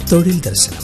തൊഴിൽ ദർശനം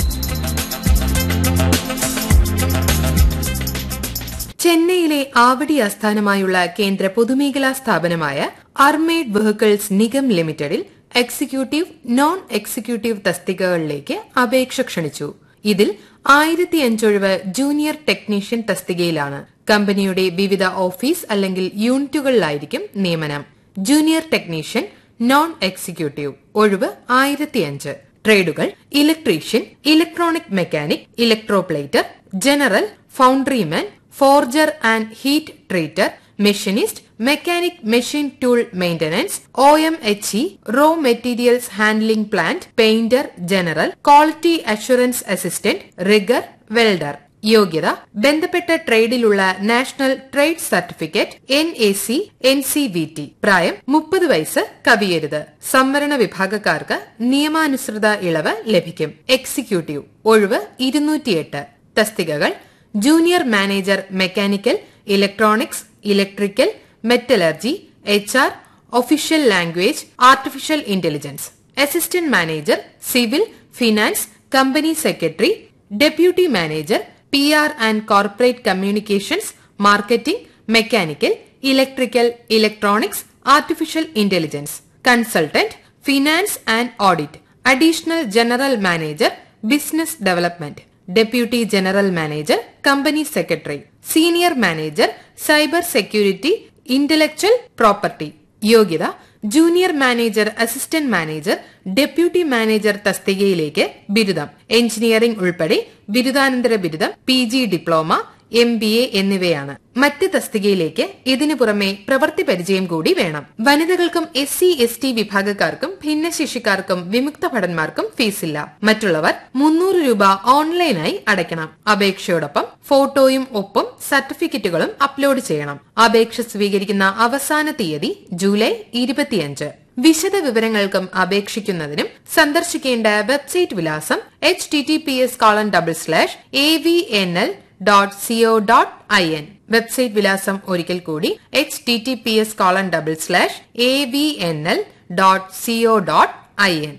ചെന്നൈയിലെ ആവടി ആസ്ഥാനമായുള്ള കേന്ദ്ര പൊതുമേഖലാ സ്ഥാപനമായ അർമേഡ് വെഹിക്കിൾസ് നിഗം ലിമിറ്റഡിൽ എക്സിക്യൂട്ടീവ് നോൺ എക്സിക്യൂട്ടീവ് തസ്തികകളിലേക്ക് അപേക്ഷ ക്ഷണിച്ചു ഇതിൽ ആയിരത്തി അഞ്ചൊഴിവ് ജൂനിയർ ടെക്നീഷ്യൻ തസ്തികയിലാണ് കമ്പനിയുടെ വിവിധ ഓഫീസ് അല്ലെങ്കിൽ യൂണിറ്റുകളിലായിരിക്കും നിയമനം ജൂനിയർ ടെക്നീഷ്യൻ നോൺ എക്സിക്യൂട്ടീവ് ഒഴിവ് ആയിരത്തിയഞ്ച് ട്രേഡുകൾ electrician electronic mechanic electroplater general foundryman forger and heat treater machinist mechanic machine tool maintenance O M H E raw materials handling plant painter general quality assurance assistant rigger welder യോഗ്യത ബന്ധപ്പെട്ട ട്രേഡിലുള്ള national trade certificate N A C N C V T പ്രായം മുപ്പത് വയസ്സ് കവിയരുത് സംവരണ വിഭാഗക്കാർക്ക് നിയമാനുസൃത ഇളവ് ലഭിക്കും എക്സിക്യൂട്ടീവ് ഒഴിവ് ഇരുന്നൂറ്റിയെട്ട് തസ്തികകൾ junior manager mechanical electronics electrical metallurgy H R official language artificial intelligence assistant manager civil finance company secretary deputy manager P R and corporate communications marketing mechanical electrical electronics artificial intelligence consultant finance and audit additional general manager business development deputy general manager company secretary senior manager cyber security intellectual property യോഗ്യത junior manager assistant manager deputy manager തസ്തികയിലേക്ക് ബിരുദം engineering ഉൾപ്പെടെ ബിരുദാനന്തര ബിരുദം P G diploma M B A എന്നിവയാണ് മറ്റ് തസ്തികയിലേക്ക് ഇതിനു പുറമെ പ്രവൃത്തി പരിചയം കൂടി വേണം വനിതകൾക്കും എസ് സി എസ് ടി വിഭാഗക്കാർക്കും ഭിന്നശേഷിക്കാർക്കും വിമുക്ത ഭടന്മാർക്കും ഫീസില്ല മറ്റുള്ളവർ മുന്നൂറ് രൂപ ഓൺലൈനായി അടയ്ക്കണം അപേക്ഷയോടൊപ്പം ഫോട്ടോയും ഒപ്പം സർട്ടിഫിക്കറ്റുകളും അപ്ലോഡ് ചെയ്യണം അപേക്ഷ സ്വീകരിക്കുന്ന അവസാന തീയതി ജൂലൈ ഇരുപത്തിയഞ്ച് വിശദ വിവരങ്ങൾക്കും അപേക്ഷിക്കുന്നതിനും സന്ദർശിക്കേണ്ട വെബ്സൈറ്റ് വിലാസം H T T P S colon double slash A V N L dot CO dot I N website വിലാസം ഒരിക്കൽ കൂടി H T T P S colon double slash A V N L dot CO dot I N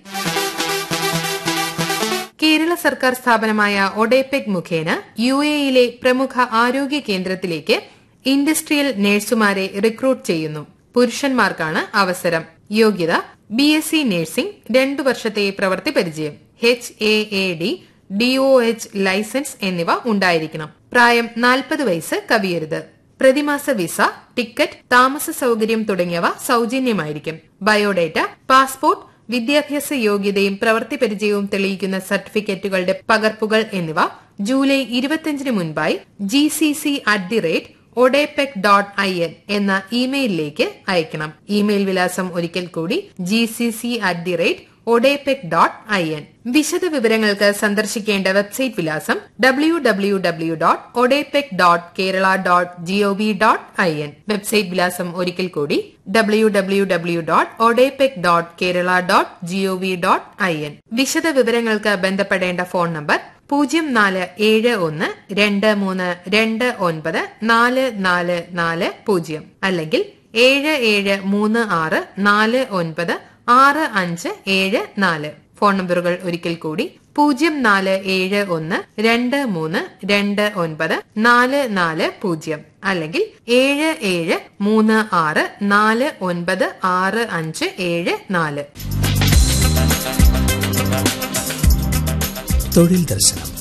Kerala സർക്കാർ സ്ഥാപനമായ ഒഡേപെക് മുഖേന U എയിലെ പ്രമുഖ ആരോഗ്യ കേന്ദ്രത്തിലേക്ക് ഇൻഡസ്ട്രിയൽ നഴ്സുമാരെ റിക്രൂട്ട് ചെയ്യുന്നു പുരുഷന്മാർക്കാണ് അവസരം യോഗ്യത ബി എസ് സി നഴ്സിംഗ് രണ്ടു വർഷത്തെ പ്രവൃത്തി പരിചയം H A A D DOH എച്ച് ലൈസൻസ് എന്നിവ ഉണ്ടായിരിക്കണം പ്രായം നാൽപ്പത് വയസ്സ് കവിയരുത് പ്രതിമാസ വിസ ടിക്കറ്റ് താമസ സൗകര്യം തുടങ്ങിയവ സൗജന്യമായിരിക്കും ബയോഡേറ്റ പാസ്പോർട്ട് വിദ്യാഭ്യാസ യോഗ്യതയും പ്രവൃത്തി പരിചയവും തെളിയിക്കുന്ന സർട്ടിഫിക്കറ്റുകളുടെ പകർപ്പുകൾ എന്നിവ ജൂലൈ ഇരുപത്തിയഞ്ചിന് മുൻപായി G C C at the rate ODEPEC dot I N എന്ന ഇമെയിലിലേക്ക് അയക്കണം ഇമെയിൽ വിലാസം ഒരിക്കൽ കൂടി G C C at the rate ODEPEC dot I N വിശദ വിവരങ്ങൾക്ക് സന്ദർശിക്കേണ്ട വെബ്സൈറ്റ് വിലാസം W W W dot ODEPEC dot Kerala dot GOV dot I N website വിലാസം ഒരിക്കൽ കൂടി W W W dot ODEPEC dot Kerala dot GOV dot I N വിശദ വിവരങ്ങൾക്ക് ബന്ധപ്പെടേണ്ട ഫോൺ നമ്പർ പൂജ്യം നാല് ഏഴ് ഒന്ന് രണ്ട് മൂന്ന് രണ്ട് ഒൻപത് നാല് നാല് നാല് പൂജ്യം അല്ലെങ്കിൽ ഏഴ് ഏഴ് മൂന്ന് ആറ് നാല് ഒൻപത് ആറ് അഞ്ച് ഏഴ് നാല് ഫോൺ നമ്പറുകൾ ഒരിക്കൽ കൂടി പൂജ്യം നാല് ഏഴ് ഒന്ന് രണ്ട് മൂന്ന് രണ്ട് ഒൻപത് നാല് നാല് പൂജ്യം അല്ലെങ്കിൽ ഏഴ് ഏഴ് മൂന്ന് ആറ് നാല് ഒൻപത് ആറ് അഞ്ച് ഏഴ് നാല് തൊഴിൽ ദർശനം